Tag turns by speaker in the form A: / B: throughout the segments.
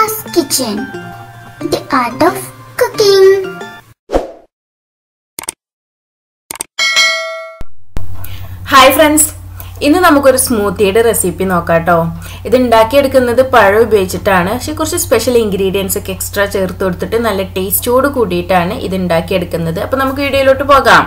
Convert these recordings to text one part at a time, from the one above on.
A: Anna's Kitchen The Art of Cooking
B: hi friends ഇന്ന് നമുക്കൊരു സ്മൂത്തിയുടെ recipe നോക്കാം കേട്ടോ ഇത് ഉണ്ടാക്കിയെടുക്കുന്നത് പഴം ഉപയോഗിച്ചിട്ടാണ് പക്ഷെ കുറച്ച് സ്പെഷ്യൽ ഇൻഗ്രീഡിയൻസ് ഒക്കെ എക്സ്ട്രാ ചേർത്ത് കൊടുത്തിട്ട് നല്ല ടേസ്റ്റോട് കൂടിയിട്ടാണ് ഇത് ഉണ്ടാക്കിയെടുക്കുന്നത് അപ്പോൾ നമുക്ക് വീഡിയോയിലോട്ട് പോകാം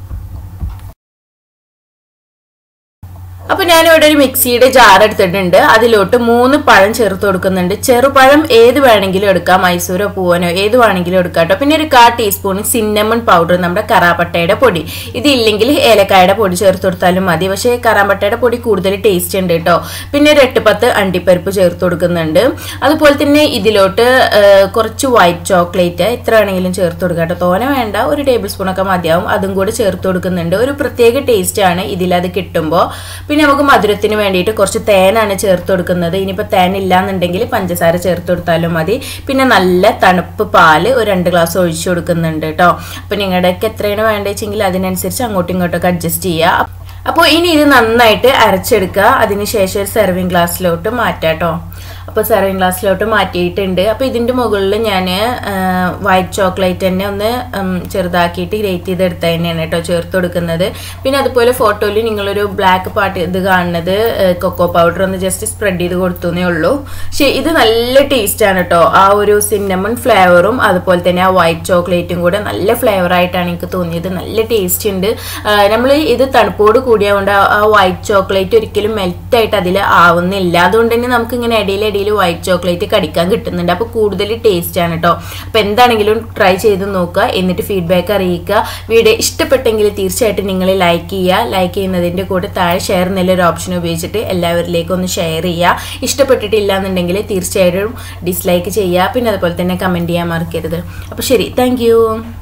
B: അപ്പൊ ഞാനിവിടെ ഒരു മിക്സിയുടെ ജാർ എടുത്തിട്ടുണ്ട് അതിലോട്ട് മൂന്ന് പഴം ചേർത്ത് കൊടുക്കുന്നുണ്ട് ചെറുപഴം ഏത് വേണമെങ്കിലും എടുക്കാം മൈസൂരോ പൂവനോ ഏത് വേണമെങ്കിലും എടുക്കാം കേട്ടോ പിന്നെ ഒരു കാ ടീസ്പൂൺ സിന്നമൺ പൗഡർ നമ്മുടെ കറാപ്പട്ടയുടെ പൊടി ഇതില്ലെങ്കിൽ ഏലക്കായുടെ പൊടി ചേർത്ത് കൊടുത്താലും മതി പക്ഷേ കറാമ്പട്ടയുടെ പൊടി കൂടുതൽ ടേസ്റ്റ് ഉണ്ട് കേട്ടോ പിന്നെ ഒരു എട്ട് പത്ത് അണ്ടിപ്പരിപ്പ് ചേർത്ത് കൊടുക്കുന്നുണ്ട് അതുപോലെ തന്നെ ഇതിലോട്ട് കുറച്ച് വൈറ്റ് ചോക്ലേറ്റ് എത്ര വേണമെങ്കിലും ചേർത്ത് കൊടുക്കാം കേട്ടോ തോന വേണ്ട ഒരു ടേബിൾ സ്പൂണൊക്കെ മതിയാവും അതും കൂടി ചേർത്ത് കൊടുക്കുന്നുണ്ട് ഒരു പ്രത്യേക ടേസ്റ്റ് ആണ് ഇതിലത് കിട്ടുമ്പോൾ പിന്നെ നമുക്ക് മധുരത്തിന് വേണ്ടിയിട്ട് കുറച്ച് തേനാണ് ചേർത്ത് കൊടുക്കുന്നത് ഇനിയിപ്പോൾ തേൻ ഇല്ലാന്നുണ്ടെങ്കിൽ പഞ്ചസാര ചേർത്ത് കൊടുത്താലും മതി പിന്നെ നല്ല തണുപ്പ് പാല് ഒരു രണ്ട് ഗ്ലാസ് ഒഴിച്ചു കൊടുക്കുന്നുണ്ട് കേട്ടോ അപ്പോൾ നിങ്ങളുടെയൊക്കെ എത്രയാണ് വേണ്ടതെങ്കിൽ അതിനനുസരിച്ച് അങ്ങോട്ടും ഇങ്ങോട്ടൊക്കെ അഡ്ജസ്റ്റ് ചെയ്യുക അപ്പോൾ ഇനി ഇത് നന്നായിട്ട് അരച്ചെടുക്കുക അതിനുശേഷം ഒരു സെർവിങ് ഗ്ലാസ്സിലോട്ട് മാറ്റാം കേട്ടോ അപ്പോൾ സെർവിങ് ഗ്ലാസ്സിലോട്ട് മാറ്റിയിട്ടുണ്ട് അപ്പോൾ ഇതിൻ്റെ മുകളിൽ ഞാൻ വൈറ്റ് ചോക്ലേറ്റ് തന്നെ ഒന്ന് ചെറുതാക്കിയിട്ട് ഗ്രേറ്റ് ചെയ്തെടുത്ത തന്നെയാണ് കേട്ടോ ചേർത്ത് കൊടുക്കുന്നത് പിന്നെ അതുപോലെ ഫോട്ടോയിൽ നിങ്ങളൊരു ബ്ലാക്ക് പാർട്ട് ഇത് കാണുന്നത് കൊക്കോ പൗഡർ ഒന്ന് ജസ്റ്റ് സ്പ്രെഡ് ചെയ്ത് കൊടുത്തേ ഉള്ളൂ പക്ഷേ ഇത് നല്ല ടേസ്റ്റാണ് കേട്ടോ ആ ഒരു സിന്നമൺ ഫ്ലേവറും അതുപോലെ തന്നെ ആ വൈറ്റ് ചോക്ലേറ്റും കൂടെ നല്ല ഫ്ലേവർ ആയിട്ടാണ് എനിക്ക് തോന്നിയത് നല്ല ടേസ്റ്റ് ഉണ്ട് നമ്മൾ ഇത് തണുപ്പോട് കൂടിയതുകൊണ്ട് ആ വൈറ്റ് ചോക്ലേറ്റ് ഒരിക്കലും മെൽറ്റ് ആയിട്ട് അതിൽ ആവുന്നില്ല അതുകൊണ്ട് തന്നെ നമുക്ക് ഇങ്ങനെ ഇടയിൽ ഇടയിൽ വൈറ്റ് ചോക്ലേറ്റ് കടിക്കാൻ കിട്ടുന്നുണ്ട് അപ്പോൾ കൂടുതൽ ടേസ്റ്റ് ആണ് കേട്ടോ അപ്പോൾ എന്താണെങ്കിലും ട്രൈ ചെയ്ത് നോക്കുക എന്നിട്ട് ഫീഡ്ബാക്ക് അറിയിക്കുക വീഡിയോ ഇഷ്ടപ്പെട്ടെങ്കിൽ തീർച്ചയായിട്ടും നിങ്ങൾ ലൈക്ക് ചെയ്യുക ലൈക്ക് ചെയ്യുന്നതിൻ്റെ കൂടെ താഴെ ഷെയർ എന്നുള്ളൊരു ഓപ്ഷൻ ഉപയോഗിച്ചിട്ട് എല്ലാവരിലേക്കും ഒന്ന് ഷെയർ ചെയ്യുക ഇഷ്ടപ്പെട്ടിട്ടില്ല എന്നുണ്ടെങ്കിൽ തീർച്ചയായിട്ടും ഡിസ്ലൈക്ക് ചെയ്യുക പിന്നെ അതുപോലെ തന്നെ കമൻറ്റ് ചെയ്യാൻ മറക്കരുത് അപ്പോൾ ശരി താങ്ക്